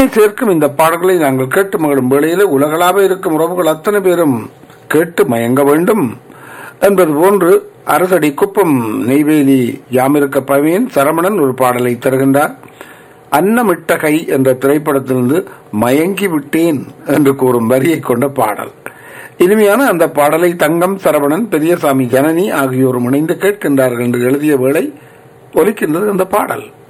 சேர்க்கும் இந்த பாடல்களை நாங்கள் கேட்டு மகிழும் வேளையில் உலகளாக இருக்கும் உறவுகள் அத்தனை பேரும் கேட்டு மயங்க வேண்டும் என்பது போன்று அரசடி குப்பம் நெய்வேலி யாமிருக்க பவியன் சரவணன் ஒரு பாடலை தருகின்றார் அன்னமிட்ட கை என்ற திரைப்படத்திலிருந்து மயங்கி விட்டேன் என்று கூறும் வரியை கொண்ட பாடல் இனிமையான அந்த பாடலை தங்கம் சரவணன் பெரியசாமி ஜனனி ஆகியோரும் இணைந்து கேட்கின்றார்கள் என்று எழுதிய வேளை ஒலிக்கின்றது அந்த பாடல்